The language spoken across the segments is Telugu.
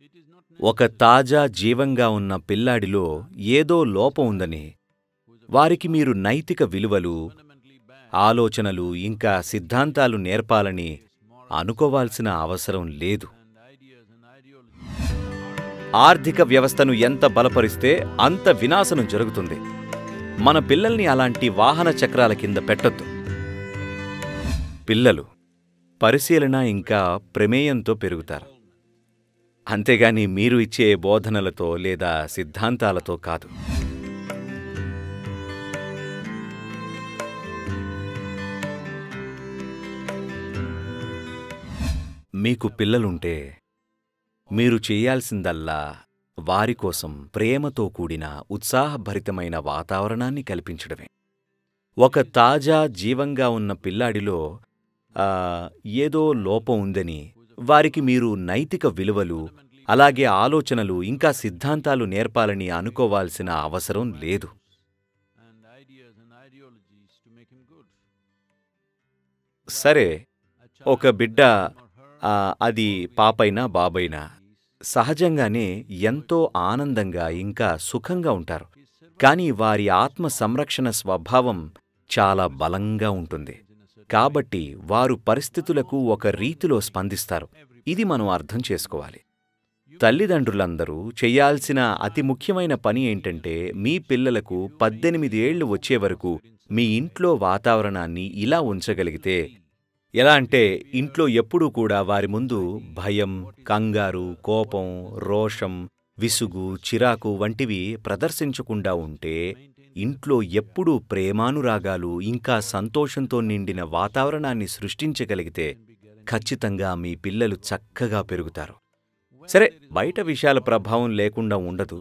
ఒక తాజా జీవంగా ఉన్న పిల్లాడిలో ఏదో లోపం ఉందని వారికి మీరు నైతిక విలువలు ఆలోచనలు ఇంకా సిద్ధాంతాలు నేర్పాలని అనుకోవాల్సిన అవసరం లేదు ఆర్థిక వ్యవస్థను ఎంత బలపరిస్తే అంత వినాశనం జరుగుతుంది మన పిల్లల్ని అలాంటి వాహన చక్రాల కింద పెట్టొద్దు పిల్లలు పరిశీలన ఇంకా ప్రమేయంతో పెరుగుతారు అంతేగాని మీరు ఇచ్చే బోధనలతో లేదా సిద్ధాంతాలతో కాదు మీకు పిల్లలుంటే మీరు చేయాల్సిందల్లా వారి కోసం ప్రేమతో కూడిన ఉత్సాహభరితమైన వాతావరణాన్ని కల్పించడమే ఒక తాజా జీవంగా ఉన్న పిల్లాడిలో ఆ, ఏదో లోపం ఉందని వారికి మీరు నైతిక విలువలు అలాగే ఆలోచనలు ఇంకా సిద్ధాంతాలు నేర్పాలని అనుకోవాల్సిన అవసరం లేదు సరే ఒక బిడ్డ ఆ, అది పాపైనా బాబైనా సహజంగానే ఎంతో ఆనందంగా ఇంకా సుఖంగా ఉంటారు కానీ వారి ఆత్మ సంరక్షణ స్వభావం చాలా బలంగా ఉంటుంది కాబట్టి వారు పరిస్థితులకు ఒక రీతిలో స్పందిస్తారు ఇది మనం అర్థం చేసుకోవాలి తల్లిదండ్రులందరూ చెయ్యాల్సిన అతి ముఖ్యమైన పని ఏంటంటే మీ పిల్లలకు పద్దెనిమిది ఏళ్లు వచ్చే వరకు మీ ఇంట్లో వాతావరణాన్ని ఇలా ఉంచగలిగితే ఎలా అంటే ఇంట్లో ఎప్పుడూ కూడా వారి ముందు భయం కంగారు కోపం రోషం విసుగు చిరాకు వంటివి ప్రదర్శించకుండా ఉంటే ఇంట్లో ఎప్పుడూ ప్రేమానురాగాలు ఇంకా సంతోషంతో నిండిన వాతావరణాన్ని సృష్టించగలిగితే ఖచ్చితంగా మీ పిల్లలు చక్కగా పెరుగుతారు సరే బయట విషయాల ప్రభావం లేకుండా ఉండదు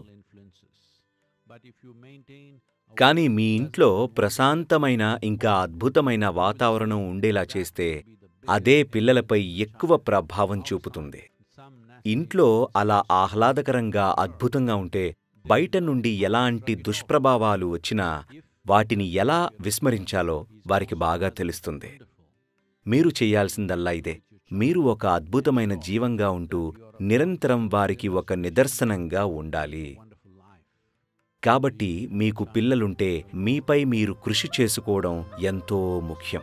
కానీ మీ ఇంట్లో ప్రశాంతమైన ఇంకా అద్భుతమైన వాతావరణం ఉండేలా చేస్తే అదే పిల్లలపై ఎక్కువ ప్రభావం చూపుతుంది ఇంట్లో అలా ఆహ్లాదకరంగా అద్భుతంగా ఉంటే బయట నుండి ఎలాంటి దుష్ప్రభావాలు వచ్చినా వాటిని ఎలా విస్మరించాలో వారికి బాగా తెలుస్తుంది మీరు చెయ్యాల్సిందల్లా ఇదే మీరు ఒక అద్భుతమైన జీవంగా ఉంటూ నిరంతరం వారికి ఒక నిదర్శనంగా ఉండాలి కాబట్టి మీకు పిల్లలుంటే మీపై మీరు కృషి చేసుకోవడం ఎంతో ముఖ్యం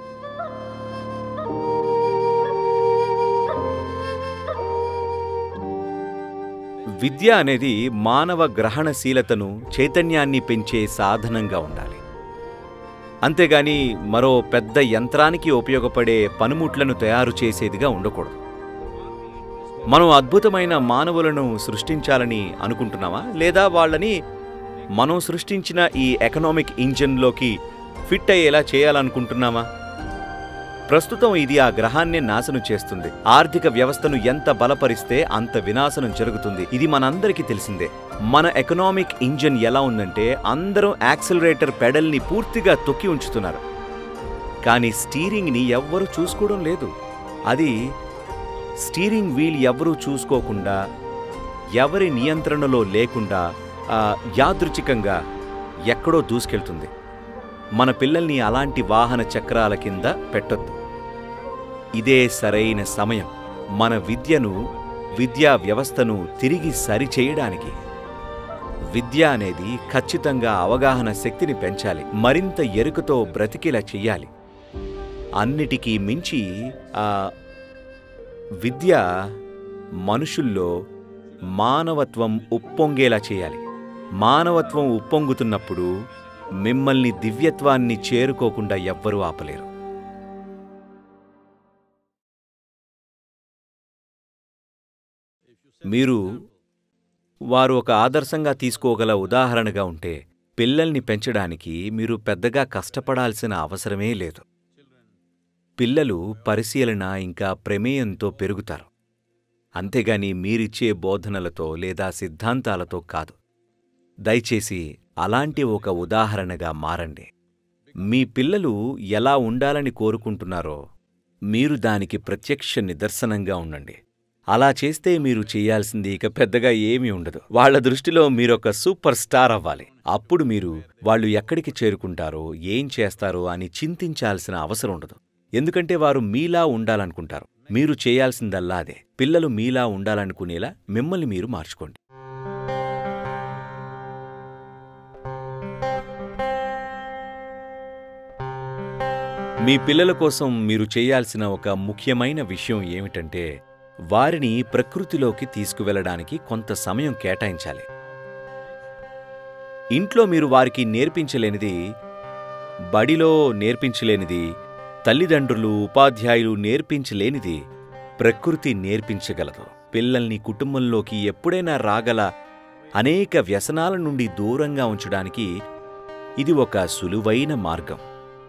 విద్య అనేది మానవ గ్రహణశీలతను చైతన్యాన్ని పెంచే సాధనంగా ఉండాలి అంతేగాని మరో పెద్ద యంత్రానికి ఉపయోగపడే పనిముట్లను తయారు చేసేదిగా ఉండకూడదు మనం అద్భుతమైన మానవులను సృష్టించాలని అనుకుంటున్నామా లేదా వాళ్ళని మనం సృష్టించిన ఈ ఎకనామిక్ ఇంజిన్లోకి ఫిట్ అయ్యేలా చేయాలనుకుంటున్నామా ప్రస్తుతం ఇది ఆ గ్రహాన్నే నాశనం చేస్తుంది ఆర్థిక వ్యవస్థను ఎంత బలపరిస్తే అంత వినాశనం జరుగుతుంది ఇది మనందరికీ తెలిసిందే మన ఎకనామిక్ ఇంజిన్ ఎలా ఉందంటే అందరం యాక్సిలరేటర్ పెడల్ని పూర్తిగా తొక్కి ఉంచుతున్నారు కానీ స్టీరింగ్ని ఎవ్వరూ చూసుకోవడం లేదు అది స్టీరింగ్ వీల్ ఎవ్వరూ చూసుకోకుండా ఎవరి నియంత్రణలో లేకుండా ఆ, యాదృచ్ఛికంగా ఎక్కడో దూసుకెళ్తుంది మన పిల్లల్ని అలాంటి వాహన చక్రాల కింద పెట్టొద్దు ఇదే సరైన సమయం మన విద్యను విద్యా వ్యవస్థను తిరిగి సరిచేయడానికి విద్య అనేది ఖచ్చితంగా అవగాహన శక్తిని పెంచాలి మరింత ఎరుకతో బ్రతికేలా చెయ్యాలి అన్నిటికీ మించి ఆ విద్య మనుషుల్లో మానవత్వం ఉప్పొంగేలా చేయాలి మానవత్వం ఉప్పొంగుతున్నప్పుడు మిమ్మల్ని దివ్యత్వాన్ని చేరుకోకుండా ఎవ్వరూ ఆపలేరు మీరు వారు ఒక ఆదర్శంగా తీసుకోగల ఉదాహరణగా ఉంటే పిల్లల్ని పెంచడానికి మీరు పెద్దగా కష్టపడాల్సిన అవసరమే లేదు పిల్లలు పరిశీలన ఇంకా ప్రమేయంతో పెరుగుతారు అంతేగాని మీరిచ్చే బోధనలతో లేదా సిద్ధాంతాలతో కాదు దయచేసి అలాంటి ఒక ఉదాహరణగా మారండి మీ పిల్లలు ఎలా ఉండాలని కోరుకుంటున్నారో మీరు దానికి ప్రత్యక్ష నిదర్శనంగా ఉండండి అలా చేస్తే మీరు చేయాల్సింది ఇక పెద్దగా ఏమీ ఉండదు వాళ్ళ దృష్టిలో మీరొక సూపర్ స్టార్ అవ్వాలి అప్పుడు మీరు వాళ్ళు ఎక్కడికి చేరుకుంటారో ఏం చేస్తారో అని చింతించాల్సిన అవసరం ఉండదు ఎందుకంటే వారు మీలా ఉండాలనుకుంటారు మీరు చేయాల్సిందల్లా అదే పిల్లలు మీలా ఉండాలనుకునేలా మిమ్మల్ని మీరు మార్చుకోండి మీ పిల్లల కోసం మీరు చేయాల్సిన ఒక ముఖ్యమైన విషయం ఏమిటంటే వారిని ప్రకృతిలోకి తీసుకువెళ్ళడానికి కొంత సమయం కేటాయించాలి ఇంట్లో మీరు వారికి నేర్పించలేనిది బడిలో నేర్పించలేనిది తల్లిదండ్రులు ఉపాధ్యాయులు నేర్పించలేనిది ప్రకృతి నేర్పించగలదు పిల్లల్ని కుటుంబంలోకి ఎప్పుడైనా రాగల అనేక వ్యసనాల నుండి దూరంగా ఉంచడానికి ఇది ఒక సులువైన మార్గం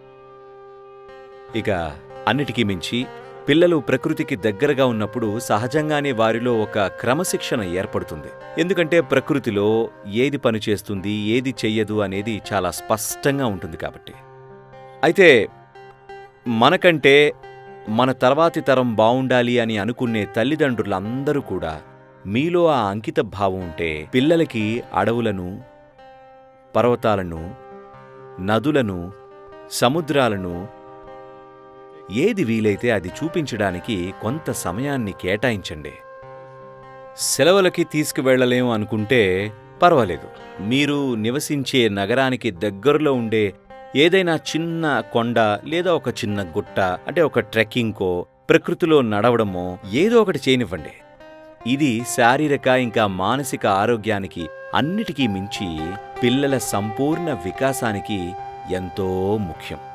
ఇక అన్నిటికీ మించి పిల్లలు ప్రకృతికి దగ్గరగా ఉన్నప్పుడు సహజంగానే వారిలో ఒక క్రమశిక్షణ ఏర్పడుతుంది ఎందుకంటే ప్రకృతిలో ఏది పనిచేస్తుంది ఏది చెయ్యదు అనేది చాలా స్పష్టంగా ఉంటుంది కాబట్టి అయితే మనకంటే మన తర్వాతి తరం బావుండాలి అని అనుకునే తల్లిదండ్రులందరూ కూడా మీలో ఆ అంకిత భావం ఉంటే పిల్లలకి అడవులను పర్వతాలను నదులను సముద్రాలను ఏది వీలైతే అది చూపించడానికి కొంత సమయాన్ని కేటాయించండి సెలవులకి తీసుకువెళ్ళలేం అనుకుంటే పర్వాలేదు మీరు నివసించే నగరానికి దగ్గరలో ఉండే ఏదైనా చిన్న కొండ లేదా ఒక చిన్న గుట్ట అంటే ఒక ట్రెక్కింగ్కో ప్రకృతిలో నడవడమో ఏదో ఒకటి చేయనివ్వండి ఇది శారీరక ఇంకా మానసిక ఆరోగ్యానికి అన్నిటికీ మించి పిల్లల సంపూర్ణ వికాసానికి ఎంతో ముఖ్యం